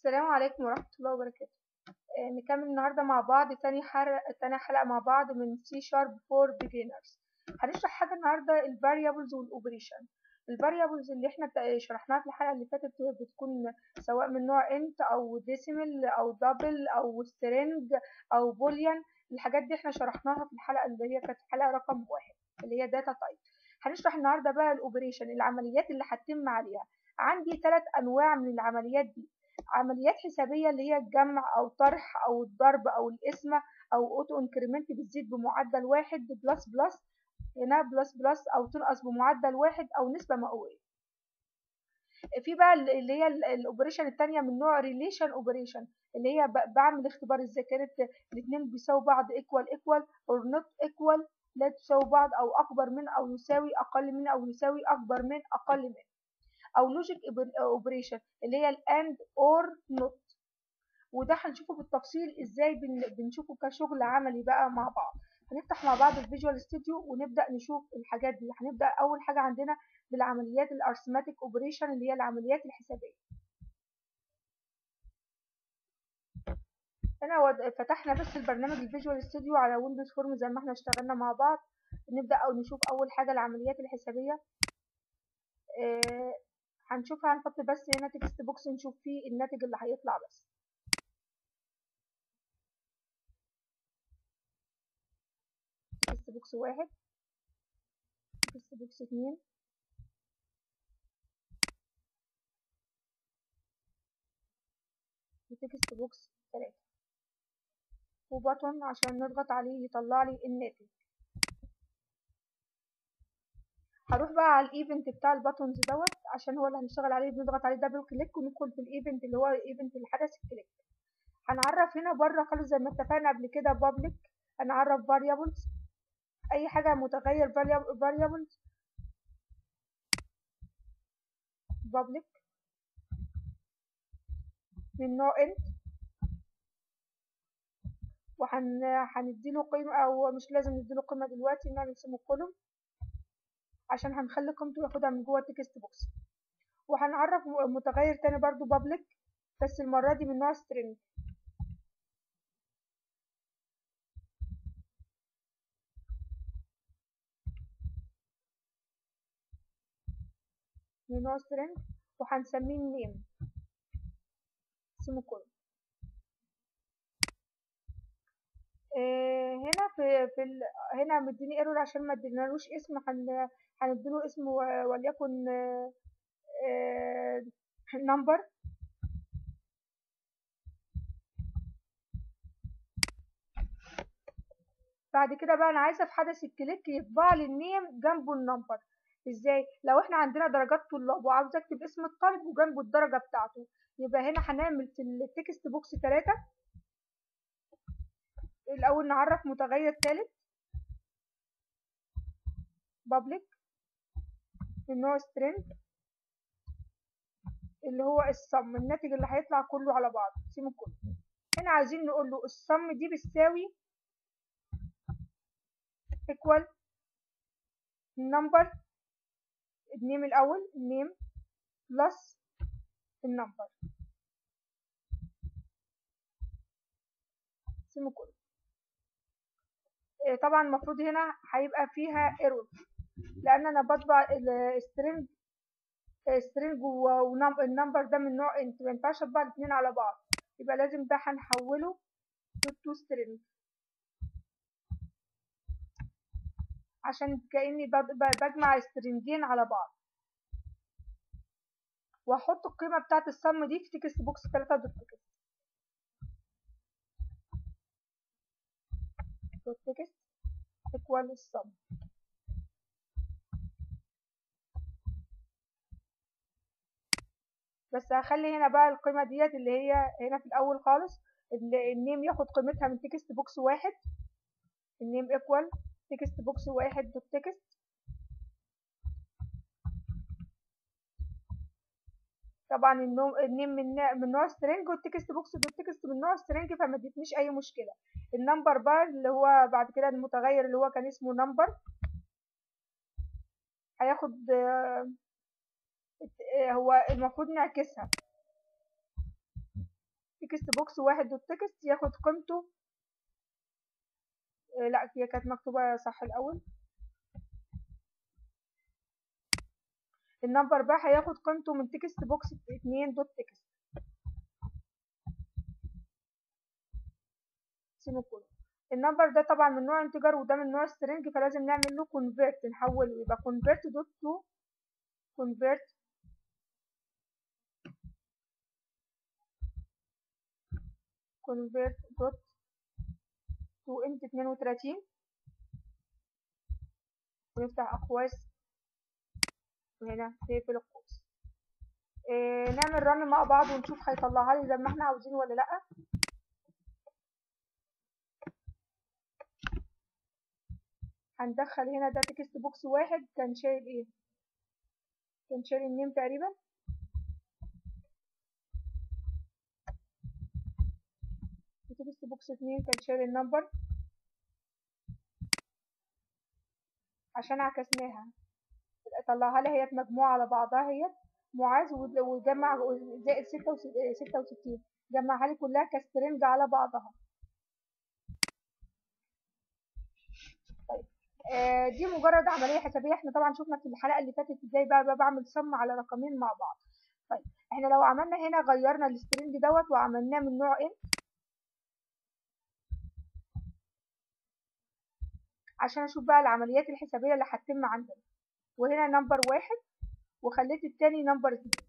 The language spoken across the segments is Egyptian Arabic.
السلام عليكم ورحمة الله وبركاته آه، نكمل النهاردة مع بعض تاني حلقة تاني حلقة مع بعض من C Sharp for Beginners هنشرح حاجة النهاردة ال Variables وال Operation ال Variables اللي احنا بتا- شرحناها في الحلقة اللي فاتت بتكون سواء من نوع int أو decimal أو double أو string أو boolean الحاجات دي احنا شرحناها في الحلقة اللي هي كانت الحلقة رقم واحد اللي هي data type هنشرح النهاردة بقى ال Operation العمليات اللي هتتم عليها عندي ثلاث أنواع من العمليات دي عمليات حسابية اللي هي الجمع أو طرح أو الضرب أو القسمة أو أوتو انكريمنت بتزيد بمعدل واحد بلس بلس هنا بلس بلس أو تنقص بمعدل واحد أو نسبة مئوية في بقى اللي هي الأوبريشن التانية من نوع ريليشن أوبريشن اللي هي ب- بعمل اختبار إذا كانت الاتنين بيساوي بعض equal equal or not equal لا تساوي بعض أو أكبر من أو يساوي أقل من أو يساوي أكبر من أقل من او لوجيك اوبريشن اللي هي الاند اور نوت وده هنشوفه بالتفصيل ازاي بن- بنشوفه كشغل عملي بقى مع بعض هنفتح مع بعض الفيجوال ستوديو ونبدا نشوف الحاجات دي هنبدا اول حاجه عندنا بالعمليات الارثماتيك اوبريشن اللي هي العمليات الحسابيه هنا ود- فتحنا بس البرنامج الفيجوال ستوديو على ويندوز فورم زي ما احنا اشتغلنا مع بعض نبدا او نشوف اول حاجه العمليات الحسابيه آه، هنشوفها هنحط بس هنا تكست بوكس نشوف فيه الناتج اللي هيطلع بس تكست بوكس واحد تكست بوكس اتنين وتكست بوكس تلاتة وبطن عشان نضغط عليه يطلع لي الناتج هروح بقى على الايفنت بتاع الباتونز دوت عشان هو اللي هنشتغل عليه بنضغط عليه دبل كليك وندخل في الايفنت اللي هو ايفنت الحدث الكليك هنعرف هنا بره خالص زي ما اتفقنا قبل كده بابليك هنعرف variables اي حاجه متغير variables public من نوع int وهن هنديله قيمة أو مش لازم نديله قيمة دلوقتي نعمل سيمي كولوم عشان هنخلي قيمته ياخدها من جوه التكست بوكس وهنعرف م- متغير تاني برضو public بس المرة دي من نوع string من نوع string وهنسميه name سيمي كولوم آه، هنا في في ال... هنا مديني ايرور عشان ما ادينالوش اسم هن... هنديله اسم و- وليكن نمبر بعد كده بقى انا عايزه في حدث الكليك يطبع لي النيم جنبه النمبر ازاي لو احنا عندنا درجات طلاب وعاوز اكتب اسم الطالب وجنبه الدرجه بتاعته يبقى هنا هنعمل في التكست بوكس ثلاثة الاول نعرف متغير ثالث public من نوع string اللي هو الصم الناتج اللي هيطلع كله على بعض سيمي كله هنا عايزين نقول له الصم دي بتساوي equal number النيم الاول النيم plus النمبر سيمي كله طبعا المفروض هنا هيبقى فيها ايرور لان انا بطبع السترنج سترنج والنمبر ده من نوع انت ما ينفعش اطبع الاثنين على بعض يبقى لازم ده هنحوله تو سترنج عشان كاني بد- ب- بجمع سترنجين على بعض واحط القيمه بتاعه الصم دي في تكست بوكس 3 دوت تكست دوت تكست equal الصم بس هخلي هنا بقى القيمة ديت اللي هي هنا في الأول خالص ال- النيم ياخد قيمتها من تكست بوكس واحد النيم equal تكست بوكس واحد دوت تكست طبعا النوم النيم من من نوع string والتكست بوكس دوت تكست من نوع string فما ادتنيش أي مشكلة النمبر بقى اللي هو بعد كده المتغير اللي هو كان اسمه نمبر هياخد آه، هو المفروض نعكسها تكست بوكس واحد دوت تكست ياخد قيمته آه لا هي كانت مكتوبة صح الأول النمبر بقى هياخد قيمته من تكست بوكس اتنين دوت تكست سيميكولون النمبر ده طبعا من نوع انتجر وده من نوع سترينج فلازم نعمل له كونفيرت نحوله يبقى كونفيرت دوت تو كونفيرت convert dot to int 32 ونفتح أقواس وهنا نقفل القوس إيه نعمل رن مع بعض ونشوف هيطلعها لي زي ما احنا عاوزين ولا لأ هندخل هنا ده تكست بوكس واحد كان شايل ايه كان شايل النيم تقريبا تكست بوكس اتنين كان شايل النمبر عشان عكسناها طلعها لي هي مجموعة على بعضها هي معاذ وجمع زائد ستة وستين جمعها لي كلها كسترنج على بعضها طيب آه دي مجرد عملية حسابية احنا طبعا شفنا في الحلقة اللي فاتت ازاي بقى, بقى بعمل سم على رقمين مع بعض طيب احنا لو عملنا هنا غيرنا السترنج دوت وعملناه من نوع انت عشان اشوف بقى العمليات الحسابية اللي هتتم عندنا وهنا نمبر واحد وخليت التاني نمبر اتنين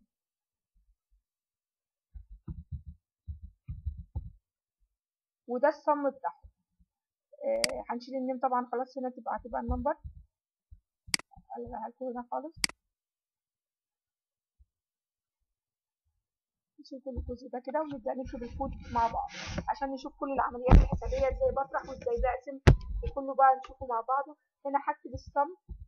وده الصم بتاعهم آه هنشيل النيم طبعا خلاص هنا تبقى هتبقى النمبر الغيها لكم هنا خالص نشيل كل الجزء ده كده ونبدأ نكتب الكود مع بعض عشان نشوف كل العمليات الحسابية ازاي بطرح وازاي بقسم كله بقى نشوفه مع بعضه هنا هكتب الصم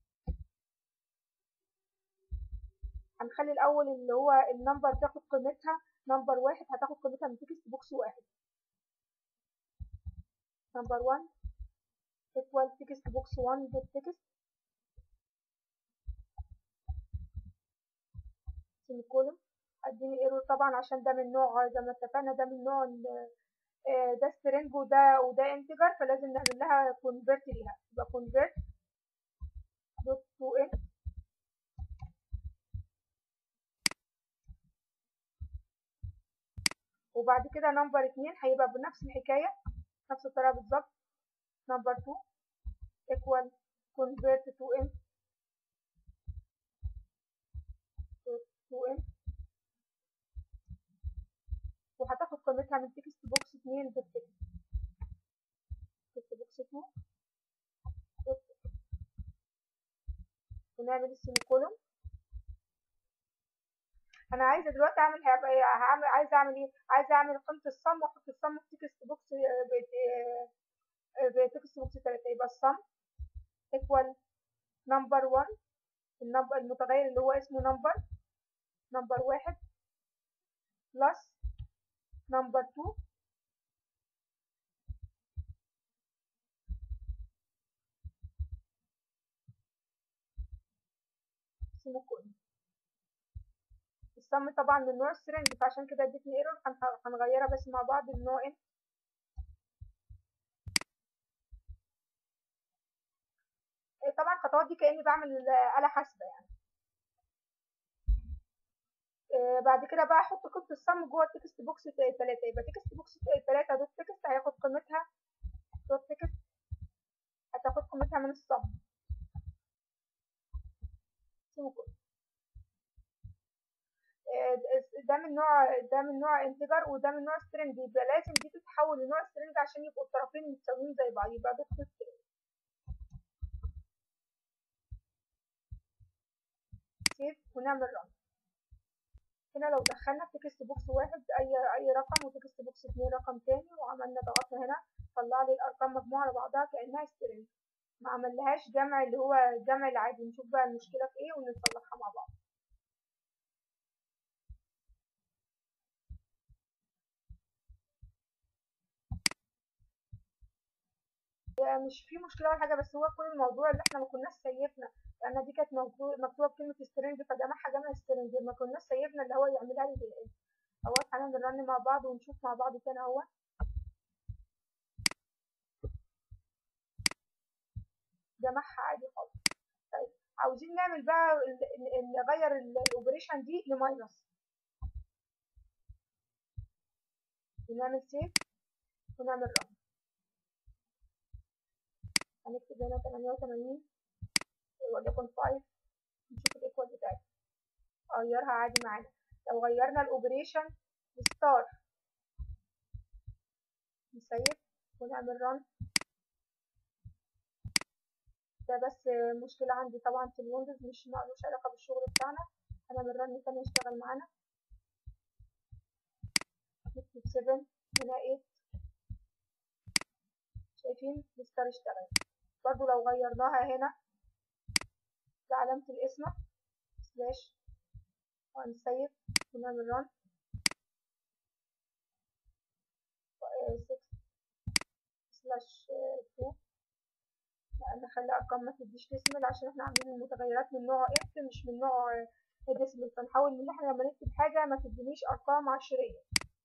هنخلي الأول اللي هو النمبر تاخد قيمتها نمبر واحد هتاخد قيمتها من تكست بوكس واحد نمبر 1 equal text box 1 dot text سيميكولون اديني ايرور طبعا عشان ده من نوع زي ما اتفقنا ده من نوع ده سترينج وده وده انتجر فلازم نعمل لها كونفيرت ليها يبقى كونفيرت دوت تو ان وبعد كده نمبر اتنين هيبقى بنفس الحكاية نفس الطريقة بالظبط نمبر تو equal convert to int to int وهتاخد قيمتها من تكست بوكس اتنين دوت تكست تكست بوكس اتنين دوت ونعمل السيميكولون انا عايزه دلوقتي اعمل هعمل عايزه اعمل ايه عايزه اعمل قيمه الصم واحط الصم في تكست بوكس بتكست بوكس 3 يبقى الصم equal number 1 النمبر المتغير اللي هو اسمه number number واحد plus number 2 سيميكولون السم طبعا من نوع سترينج فعشان كده ادتني ايرور هنغيرها بس مع بعض النوع ان طبعا الخطوات دي كاني بعمل آلة حاسبة يعني آه بعد كده بقى احط قيمة الصم جوه التكست بوكس 3 يبقى تكست بوكس 3 دوت تكست هياخد قيمتها دوت تكست هتاخد قيمتها من الصم ده من نوع ده من نوع انتجر وده من نوع سترينج يبقى لازم دي تتحول لنوع سترينج عشان يبقوا الطرفين متساويين زي بعض يبقى دوت سترينج سيف ونعمل رن هنا لو دخلنا تكست بوكس واحد اي اي رقم وتكست بوكس اتنين رقم تاني وعملنا ضغطنا هنا طلع لي الارقام مجموعه على بعضها كانها سترينج ما عملهاش جمع اللي هو الجمع العادي نشوف بقى المشكله في ايه ونصلحها مع بعض مش في مشكله ولا حاجه بس هو كل الموضوع اللي احنا ما كناش سيفنا لان دي كانت مكتوبه بكلمه سترينج فجمعها جمع سترينج ما كناش سيفنا اللي هو يعملها لي بالايه هو انا نعمل رن مع بعض ونشوف مع بعض تاني اهو جمعها عادي خالص طيب عاوزين نعمل بقى نغير الاوبريشن دي لماينس ونعمل سيف ونعمل رن هنكتب هنا تمانية وتمانين وليكن فايف نشوف الايكوال بتاعتها اغيرها عادي معانا لو غيرنا الاوبريشن ستار نسيب ونعمل رن ده بس مشكلة عندي طبعا في الويندوز مش مالوش علاقة بالشغل بتاعنا هنعمل رن تاني يشتغل معانا نكتب 7 هنا 8 شايفين الستار اشتغل برضو لو غيرناها هنا بعلامة الاسم سلاش وهنسيب ونعمل رن 6 سلاش 2 نخلي ارقام ما تديش ديسمل عشان احنا عاملين المتغيرات من نوع اف مش من نوع ديسمل فنحاول ان احنا لما نكتب حاجه ما تدينيش ارقام عشريه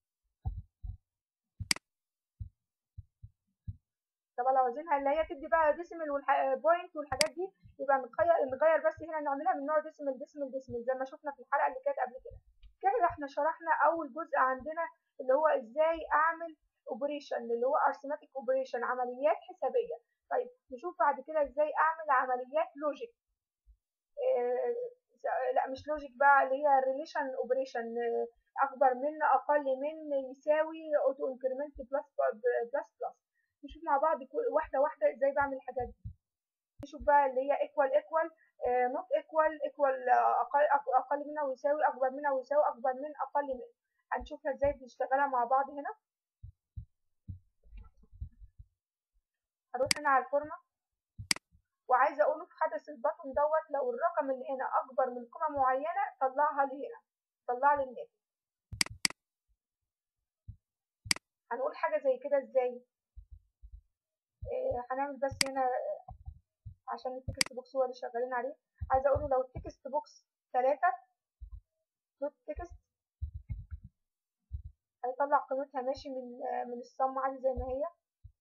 طبعا لو عايزينها اللي هي تدي بقى ديسمل والبوينت والحاجات دي يبقى نغير نغير بس هنا نعملها من نوع ديسمل ديسمل ديسمل زي ما شفنا في الحلقه اللي كانت قبل كده كده احنا شرحنا اول جزء عندنا اللي هو ازاي اعمل اوبريشن اللي هو ارثماتيك اوبريشن عمليات حسابيه طيب نشوف بعد كده ازاي اعمل عمليات لوجيك آه لا مش لوجيك بقى اللي هي ريليشن اوبريشن اكبر من اقل من يساوي اوتو انكريمنت بلس بلس بلس نشوف مع بعض واحده واحده ازاي بعمل الحاجات دي نشوف بقى اللي هي ايكوال ايكوال نوت ايكوال ايكوال اقل اقل منها ويساوي اكبر منها ويساوي اكبر من اقل من هنشوفها ازاي بنشتغلها مع بعض هنا هروح هنا على الفورمة وعايزة اقوله في حدث البطن دوت لو الرقم اللي هنا اكبر من قيمة معينة طلعها لي هنا طلع لي الناتج هنقول حاجة زي كده ازاي إيه هنعمل بس هنا عشان التكست بوكس هو اللي شغالين عليه عايزة اقوله لو التكست بوكس تلاتة دوت تكست هيطلع قيمتها ماشي من من الصم عادي زي ما هي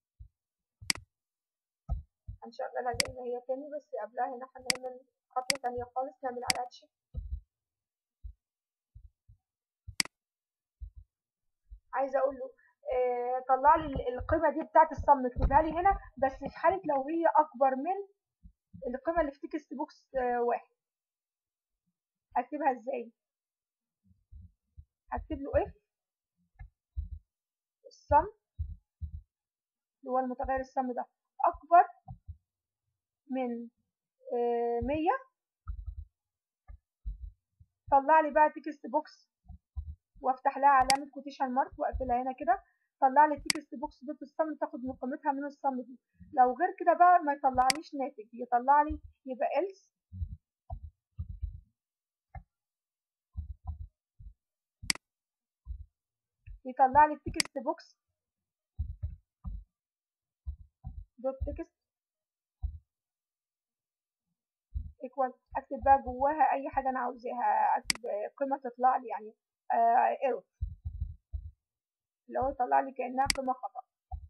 هنشغلها زي ما هي تاني بس قبلها هنا هنعمل خطوة تانية خالص نعمل على تشيك عايزة اقول له آه طلع لي القيمة دي بتاعت الصم اكتبها لي هنا بس في حالة لو هي اكبر من القيمة اللي في تكست بوكس آه واحد هكتبها ازاي هكتب له اف الصم اللي هو المتغير الصم ده اكبر من آه مية طلع لي بقى تكست بوكس وافتح لها علامة كوتيشن مارك واقفلها هنا كده طلع لي التكست بوكس دوت الصم تاخد من قيمتها من الصم دي لو غير كده بقى ما يطلعليش ناتج يطلع لي يبقى else يطلع لي التكست بوكس دوت تكست ايكوال اكتب بقى جواها اي حاجه انا عاوزاها اكتب قيمه تطلع لي يعني ايرور اللي هو يطلع لي كانها قيمه خطا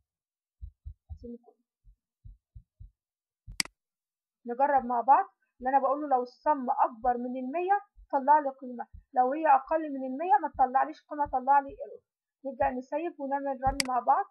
نجرب مع بعض اللي انا بقوله لو الصم اكبر من المية طلع لي قيمه لو هي اقل من المية ما تطلعليش قيمه طلع لي ايرور نبدا نسيب ونعمل رن مع بعض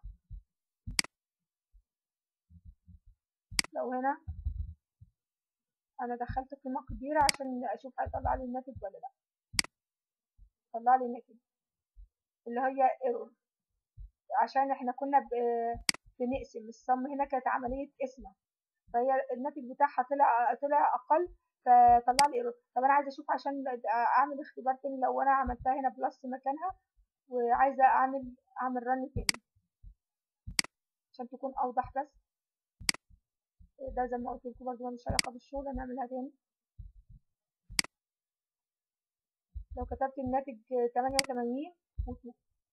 لو هنا انا دخلت قيمة كبيرة عشان اشوف هيطلع لي الناتج ولا لا طلع لي الناتج اللي هي ايرور عشان احنا كنا بنقسم الصم هنا كانت عملية قسمة فهي الناتج بتاعها طلع طلع اقل فطلع لي ايرور طب انا عايزة اشوف عشان اعمل اختبار تاني لو انا عملتها هنا بلس مكانها وعايزة اعمل اعمل رن تاني عشان تكون اوضح بس ده زي ما قلت لكم برضه ملوش علاقة بالشغل هنعملها تاني لو كتبت الناتج تمانية وتمانين واتنين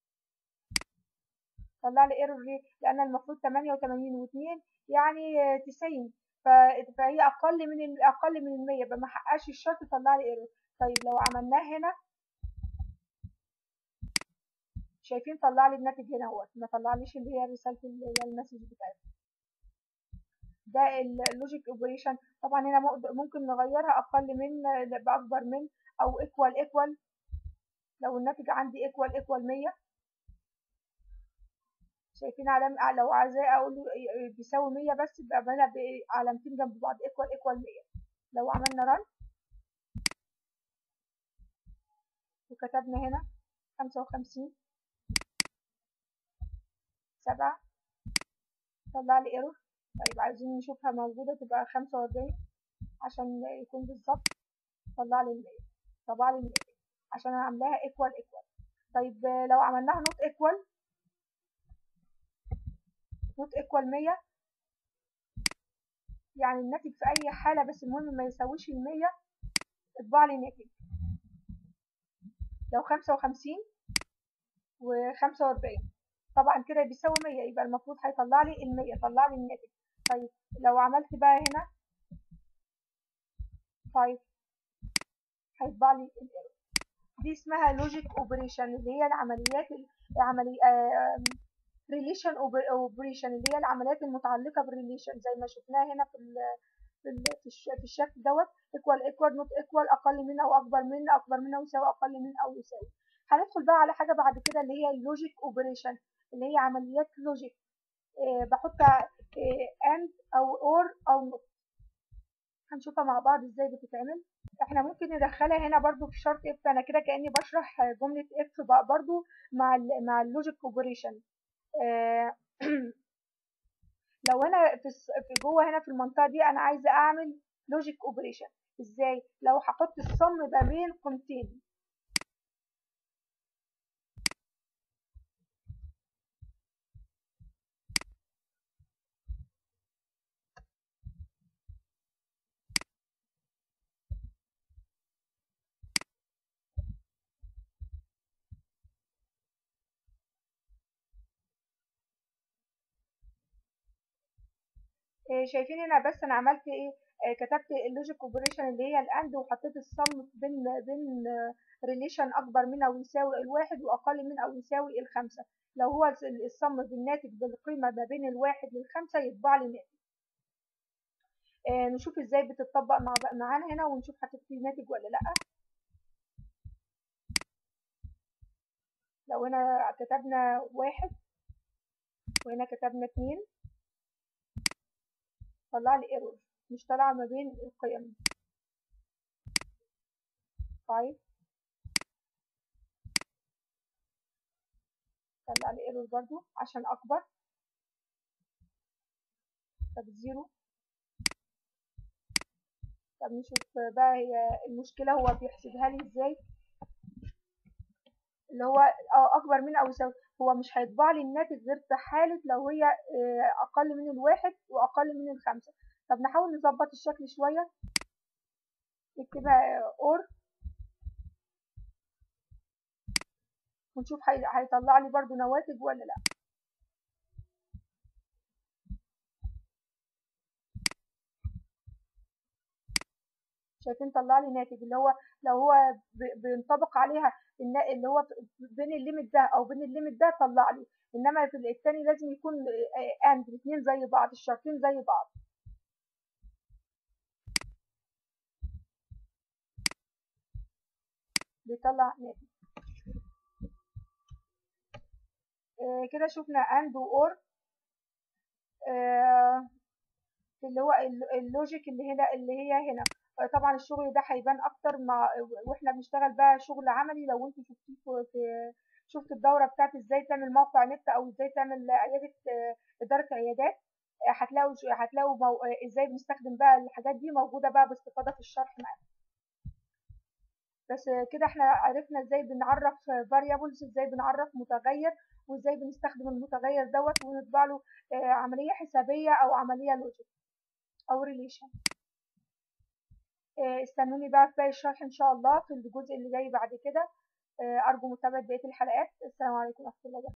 طلع لي ايرور ليه؟ لأن المفروض تمانية وتمانين واتنين يعني تسعين فهي أقل من أقل من المية يبقى ما حققش الشرط طلع لي ايرور طيب لو عملناه هنا شايفين طلع لي الناتج هنا اهوت ما طلعليش اللي هي رساله اللي هي المسج بتاعتي ده اللوجيك اوبريشن طبعا هنا ممكن نغيرها اقل من باكبر من او ايكوال ايكوال لو الناتج عندي ايكوال ايكوال 100 شايفين علامة لو عايزاه اقول بيساوي 100 بس يبقى بعملها بعلامتين جنب بعض ايكوال ايكوال 100 لو عملنا رن وكتبنا هنا 55 سبعة طلع لي ايرور طيب عايزين نشوفها موجودة تبقى 45 عشان يكون بالظبط طلع لي المية طبع لي المية عشان انا عاملاها ايكوال ايكوال طيب لو عملناها نوت ايكوال نوت ايكوال 100 يعني الناتج في اي حالة بس المهم ما يساويش المية اطبع لي ناتج لو خمسة وخمسين وخمسة وأربعين طبعا كده بيساوي مية يبقى المفروض هيطلع لي المية طلع لي الناتج طيب لو عملت بقى هنا فايف هيطبع لي الايرور دي اسمها لوجيك اوبريشن اللي هي العمليات العملي ريليشن اوبريشن اللي هي العمليات المتعلقه بالريليشن زي ما شفناها هنا في ال في ال في الشكل دوت ايكوال ايكوال نوت ايكوال اقل من او اكبر من اكبر من او يساوي اقل من او يساوي هندخل بقى على حاجه بعد كده اللي هي اللوجيك اوبريشن اللي هي عمليات لوجيك إيه بحط اند او اور او نوت هنشوفها مع بعض ازاي بتتعمل احنا ممكن ندخلها هنا برضو في شرط اف انا كده كاني بشرح جمله اف برضو مع ال مع اللوجيك اوبريشن اه لو انا في جوه هنا في المنطقه دي انا عايزه اعمل لوجيك اوبريشن ازاي لو هحط الصم ما بين قيمتين شايفين هنا بس انا عملت ايه آه كتبت اللوجيك اوبريشن اللي هي الاند وحطيت الصم بين بين ريليشن اكبر من او يساوي الواحد واقل من او يساوي الخمسة لو هو الصم بالناتج بالقيمة ما بين الواحد للخمسة يطبع لي ناتج آه نشوف ازاي بتطبق مع معانا هنا ونشوف هتدي ناتج ولا لا لو هنا كتبنا واحد وهنا كتبنا اتنين طلع لي ايرور مش طالعه ما بين القيم 5 طلع لي ايرور برضو عشان اكبر طب زيرو طب نشوف بقى هي المشكله هو بيحسبها لي ازاي اللي هو اكبر من او يساوي هو مش هيطبع لي الناتج غير في حالة لو هي أقل من الواحد وأقل من الخمسة طب نحاول نظبط الشكل شوية نكتبها اور ونشوف هيطلع لي برضو نواتج ولا لا شايفين طلع لي ناتج اللي هو لو هو بينطبق عليها اللي هو بين الليميت ده او بين الليميت ده طلع لي انما في الثاني لازم يكون اند الاثنين زي بعض الشرطين زي بعض بيطلع ناتج آه كده شفنا اند واور آه اللي هو اللوجيك اللي هنا اللي هي هنا طبعا الشغل ده هيبان اكتر مع واحنا بنشتغل بقى شغل عملي لو انتوا شفتوه في شفت الدوره بتاعت ازاي تعمل موقع نت او ازاي تعمل عياده اداره عيادات هتلاقوا هتلاقوا مو... ازاي بنستخدم بقى الحاجات دي موجوده بقى باستفاضه في الشرح معانا بس كده احنا عرفنا ازاي بنعرف variables ازاي بنعرف متغير وازاي بنستخدم المتغير دوت ونطبع له عمليه حسابيه او عمليه لوجيك او ريليشن استنوني بقى في باقي الشرح ان شاء الله في الجزء اللي جاي بعد كده ارجو متابعه بقيه الحلقات السلام عليكم ورحمه الله وبركاته